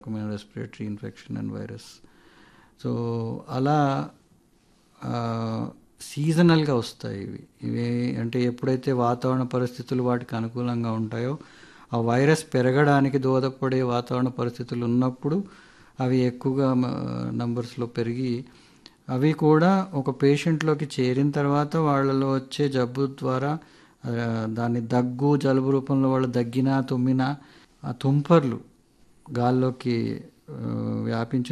రకమైన respiratory infection and virus so అలా సీజనల్గా వస్తాయి ఇవి ఇవి అంటే ఎప్పుడైతే వాతావరణ పరిస్థితులు వాటికి అనుకూలంగా ఉంటాయో ఆ వైరస్ పెరగడానికి దోహదపడే వాతావరణ పరిస్థితులు ఉన్నప్పుడు అవి ఎక్కువగా నంబర్స్లో పెరిగి అవి కూడా ఒక పేషెంట్లోకి చేరిన తర్వాత వాళ్ళలో వచ్చే జబ్బు ద్వారా ఆ, దాన్ని దగ్గు జలుబు రూపంలో వాళ్ళు దగ్గినా తుమ్మినా ఆ తుంపర్లు గాల్లోకి ఆ, వ్యాపించిన